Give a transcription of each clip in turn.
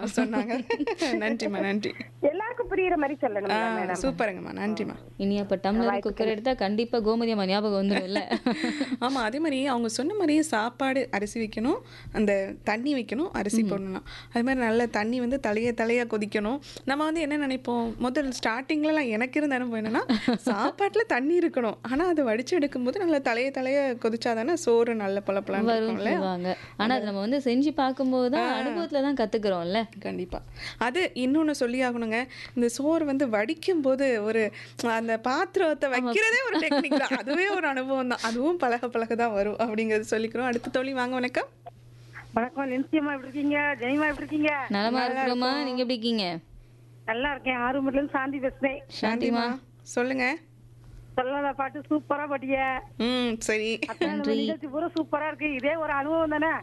சொன்னாங்க நன்றிம்மா நன்றி எல்லாருக்கும் புரியுற மாதிரி ஆ, சொல்லணும் மேடம் சூப்பருங்கம்மா நன்றிம்மா இனி அப்ப டம்ளர் குக்கர் எடுத்தா கண்டிப்பா கோமதி அம்மா ஞாபகம் வந்துடும்ல ஆமா அதே மாதிரி அவங்க சொன்ன மாதிரியே சாப்பாடு அரிசி வைக்கணும் அந்த தண்ணி வைக்கணும் அரிசி போடணும் அது மாதிரி நல்ல தண்ணி வந்து தலைய தலையா கொதிக்கணும் நம்ம வந்து என்ன நினைப்போம் முதல் ஸ்டார்டிங்லலாம் எனக்கு இருந்த அனுபவம் என்னன்னா சாப்பாட்டுல தண்ணி இருக்கணும் ஆனா அது வடிச்சு எடுக்கும்போது நல்ல தலைய தலைய கொதிச்சாதானே சோறு நல்ல பளபளன்னு வரும் இருக்கும்ல சொல்லுவாங்க ஆனா அது நம்ம வந்து செஞ்சு பார்க்கும்போது தான் அனுபவத்துல தான் கத்துக்கிறோம்ல கண்டிப்பா அது இன்னொன்னு சொல்லி ஆகணுங்க இந்த சோறு வந்து வடிக்கும் போது ஒரு அந்த பாத்திரத்தை வைக்கிறதே ஒரு டெக்னிக் தான் அதுவே ஒரு அனுபவம் தான் அதுவும் பழக பழக தான் வரும் அப்படிங்கறது சொல்லிக்கிறோம் அடுத்த தோழி வாங்க வணக்கம் வணக்கம் நிச்சயமா எப்படி இருக்கீங்க ஜெனிமா எப்படி இருக்கீங்க நலமா இருக்கிறோமா நீங்க எப்படி இருக்கீங்க நல்லா இருக்கேன் ஆறுமுட்ல இருந்து சாந்தி பேசுறேன் சாந்திமா சொல்லுங்க சொல்லாத பாட்டு சூப்பரா பாட்டிய ம் சரி அத்தனை நிகழ்ச்சி பூரா சூப்பரா இருக்கு இதே ஒரு அனுபவம் தானே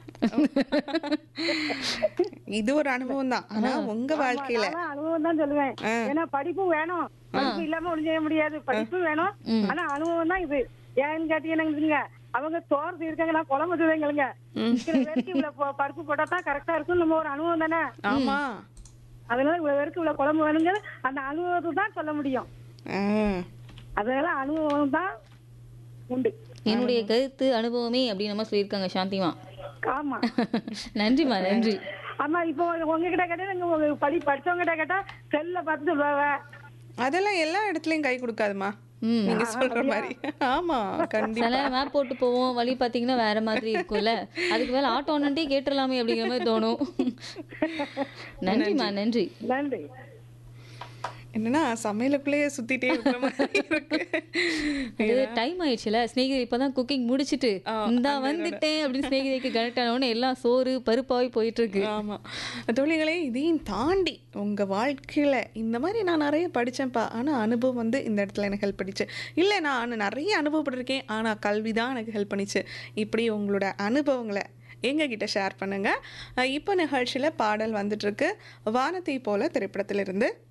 இது ஒரு அனுபவம் தான் ஆனா உங்க வாழ்க்கையில நானும் அனுபவம் தான் சொல்லுவேன் ஏன்னா படிப்பும் வேணும் படிப்பு இல்லாம ஒண்ணும் செய்ய முடியாது படிப்பும் வேணும் ஆனா அனுபவம் தான் இது ஏன்னு கேட்டீங்கன்னா அவங்க தோர்த்து இருக்காங்க நான் குழம்பு செய்வேங்களுங்க இத்தனை பேருக்கு இவ்வளவு ப- பருப்பு போட்டா தான் கரெக்டா இருக்கும் நம்ம ஒரு அனுபவம் தானே ஆமா அதனால இவ்வளவு பேருக்கு இவ்வளவு குழம்பு வேணுங்க அந்த அனுபவத்தை தான் சொல்ல முடியும் ஆ, அதனால அனுபவம் தான் உண்டு என்னுடைய கருத்து அனுபவமே அப்படின்னு நம்ம சொல்லியிருக்காங்க சாந்திமா ஆமா நன்றிமா நன்றி ஆமா இப்போ உங்ககிட்ட கேட்டா நீங்க உங்க படி படிச்சவங்க கிட்ட கேட்டா செல்ல பார்த்து சொல்லுவாங்க அதெல்லாம் எல்லா இடத்துலயும் கை கொடுக்காதுமா ம். நீங்க சொல்ற மாதிரி ஆமா கண்டிப்பா சில மேப் போட்டு போவோம் வழி பார்த்தீங்கன்னா வேற மாதிரி இருக்கும்ல அதுக்கு மேல ஆட்டோ ஒன்னே கேட்டுடலாமே அப்படிங்கிற மாதிரி தோணும் நன்றிமா நன்றி நன்றி என்னன்னா சமையலுக்குள்ளேயே சுத்திட்டே இருக்கிற மாதிரி இருக்கு அது டைம் ஆயிடுச்சுல ஸ்நேகிதி இப்பதான் குக்கிங் முடிச்சிட்டு இந்தா வந்துட்டேன் அப்படின்னு ஸ்நேகிதிக்கு கனெக்ட் ஆன உடனே எல்லாம் சோறு பருப்பாவி போயிட்டு இருக்கு ஆமா தோழிகளே இதையும் தாண்டி உங்க வாழ்க்கையில இந்த மாதிரி நான் நிறைய படிச்சேன்ப்பா ஆனா அனுபவம் வந்து இந்த இடத்துல எனக்கு ஹெல்ப் பண்ணிச்சு இல்லை நான் நிறைய அனுபவப்பட்டிருக்கேன் ஆனா கல்வி தான் எனக்கு ஹெல்ப் பண்ணிச்சு இப்படி உங்களோட அனுபவங்களை எங்ககிட்ட ஷேர் பண்ணுங்க அஹ் இப்போ நிகழ்ச்சியில் பாடல் வந்துட்டு இருக்கு வானத்தை போல திரைப்படத்திலிருந்து